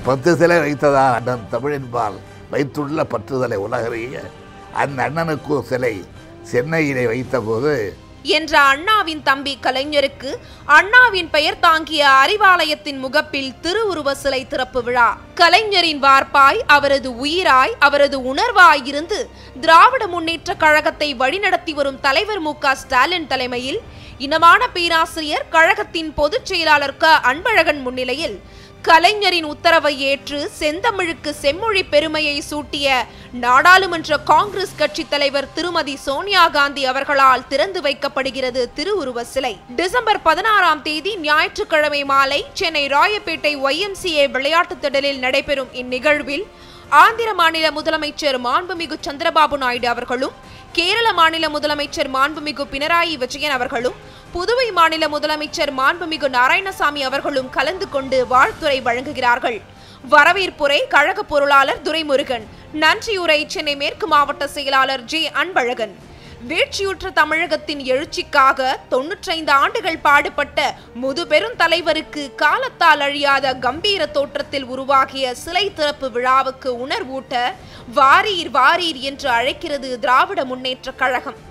பத்து சிலை வைத்ததால் அண்ணன் தமிழின்பால் வைத்துள்ள பற்றுதலை உலகறிய அந்த அண்ணனுக்கு ஒரு சிலை சென்னையிலே வைத்தபோது என்ற அண்ணாவின் தம்பி கலைஞருக்கு அண்ணாவின் பெயர் தாங்கிய அறிவாலயத்தின் முகப்பில் திருவுருவ சிலை திறப்பு விழா கலைஞரின் வார்ப்பாய் அவரது உயிராய் அவரது உணர்வாய் இருந்து திராவிட முன்னேற்ற கழகத்தை வழிநடத்தி வரும் தலைவர் மு க ஸ்டாலின் தலைமையில் இனமான பேராசிரியர் கழகத்தின் பொதுச் செயலாளர் க அன்பழகன் முன்னிலையில் கலைஞரின் உத்தரவை ஏற்று செந்தமிழுக்கு செம்மொழி பெருமையை சூட்டிய நாடாளுமன்ற காங்கிரஸ் கட்சி தலைவர் திருமதி சோனியா காந்தி அவர்களால் திறந்து வைக்கப்படுகிறது திருவுருவ சிலை டிசம்பர் பதினாறாம் தேதி ஞாயிற்றுக்கிழமை மாலை சென்னை ராயப்பேட்டை ஒய்எம்சிஏ விளையாட்டுத் திடலில் நடைபெறும் இந்நிகழ்வில் ஆந்திர மாநில முதலமைச்சர் மாண்புமிகு சந்திரபாபு நாயுடு அவர்களும் கேரள மாநில முதலமைச்சர் மாண்புமிகு பினராயி விஜயன் அவர்களும் புதுவை மாநில முதலமைச்சர் மாண்புமிகு நாராயணசாமி அவர்களும் கலந்து கொண்டு வாழ்த்துரை வழங்குகிறார்கள் வரவேற்புரை கழக பொருளாளர் துரைமுருகன் நன்றியுரை சென்னை மேற்கு மாவட்ட செயலாளர் ஜே அன்பழகன் வீழ்ச்சியுற்ற தமிழகத்தின் எழுச்சிக்காக தொன்னூற்றைந்து ஆண்டுகள் பாடுபட்ட முதுபெரும் தலைவருக்கு காலத்தால் அழியாத கம்பீர தோற்றத்தில் உருவாகிய சிலை திறப்பு விழாவுக்கு உணர்வூட்ட வாரீர் வாரீர் என்று அழைக்கிறது திராவிட முன்னேற்ற கழகம்